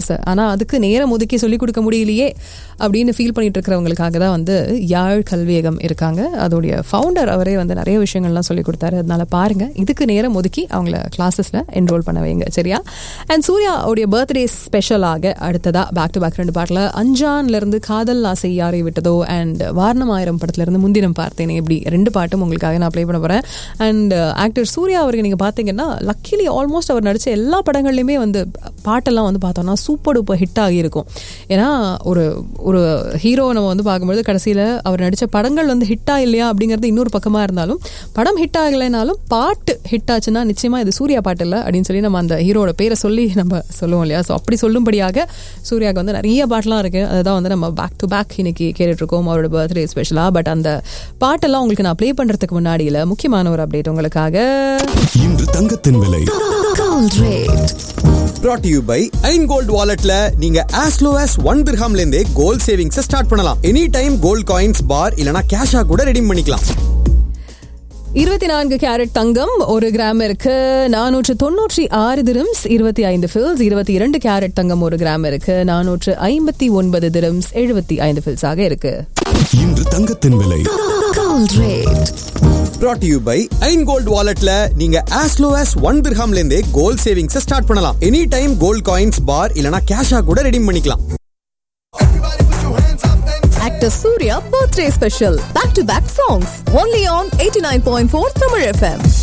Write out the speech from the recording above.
Class ஆனால் அதுக்கு நேரம் ஒதுக்கி சொல்லிக் கொடுக்க முடியலையே அப்படின்னு ஃபீல் பண்ணிட்டு இருக்கிறவங்களுக்காக தான் வந்து யாழ் கல்வியகம் இருக்காங்க அதோடைய ஃபவுண்டர் அவரே வந்து நிறைய விஷயங்கள்லாம் சொல்லி கொடுத்தாரு அதனால பாருங்க இதுக்கு நேரம் ஒதுக்கி அவங்கள கிளாஸஸில் என்ரோல் பண்ண வைங்க சரியா அண்ட் சூர்யாவுடைய பர்த்டே ஸ்பெஷலாக அடுத்ததா பேக் டு பேக் ரெண்டு பாட்டில் அஞ்சான்ல இருந்து காதல் ஆசை யாரை விட்டதோ அண்ட் வாரணம் ஆயிரம் படத்துல இருந்து முன்தினம் பார்த்தேனே இப்படி ரெண்டு பாட்டும் உங்களுக்காக நான் ப்ளே பண்ண போறேன் அண்ட் ஆக்டர் சூர்யா அவருக்கு நீங்க பாத்தீங்கன்னா லக்கிலி ஆல்மோஸ்ட் அவர் நடிச்ச எல்லா படங்கள்லையுமே வந்து பாட்டெல்லாம் வந்து பார்த்தோம்னா சூப்பர் டூப்பர் ஹிட் ஆகியிருக்கும் ஏன்னா ஒரு ஒரு ஹீரோ நம்ம வந்து பார்க்கும்போது கடைசியில் அவர் நடித்த படங்கள் வந்து ஹிட்டா இல்லையா அப்படிங்கிறது இன்னொரு பக்கமாக இருந்தாலும் படம் ஹிட் ஆகலைனாலும் பாட்டு ஹிட் ஆச்சுன்னா நிச்சயமாக இது சூர்யா பாட்டு இல்லை அப்படின்னு சொல்லி நம்ம அந்த ஹீரோட பேரை சொல்லி நம்ம சொல்லுவோம் இல்லையா ஸோ அப்படி சொல்லும்படியாக சூர்யாவுக்கு வந்து நிறைய பாட்டெலாம் இருக்குது அதுதான் வந்து நம்ம பேக் டு பேக் இன்னைக்கு கேட்டுட்ருக்கோம் அவரோட பர்த்டே ஸ்பெஷலாக பட் அந்த பாட்டெல்லாம் உங்களுக்கு நான் ப்ளே பண்ணுறதுக்கு முன்னாடியில் முக்கியமான ஒரு அப்டேட் உங்களுக்காக இன்று தங்கத்தின் விலை Gold rate. brought to you by ஐன் கோல்ட் வாலெட்ல நீங்க as low as ஒன் திர்ஹாம்ல இருந்தே கோல்ட் சேவிங்ஸ் ஸ்டார்ட் பண்ணலாம் any time gold coins bar இல்லனா கேஷா கூட ரெடீம் பண்ணிக்கலாம் இருபத்தி நான்கு கேரட் தங்கம் ஒரு கிராம் இருக்கு நானூற்று தொண்ணூற்றி ஆறு திரம்ஸ் இருபத்தி ஐந்து ஃபில்ஸ் இருபத்தி இரண்டு கேரட் தங்கம் ஒரு கிராம் இருக்கு நானூற்று ஐம்பத்தி ஒன்பது திரம்ஸ் எழுபத்தி ஐந்து ஃபில்ஸ் ஆக இருக்கு இன்று தங்கத்தின் விலை Gold rate. brought to you by ஐன் கோல்ட் வாலெட்ல நீங்க as low as ஒன் திர்ஹாம்ல இருந்தே கோல்ட் சேவிங்ஸ் ஸ்டார்ட் பண்ணலாம் any time gold coins bar இல்லனா கேஷா கூட ரெடீம் பண்ணிக்கலாம் Actor Surya birthday special. Back to back songs. Only on 89.4 Tamil FM.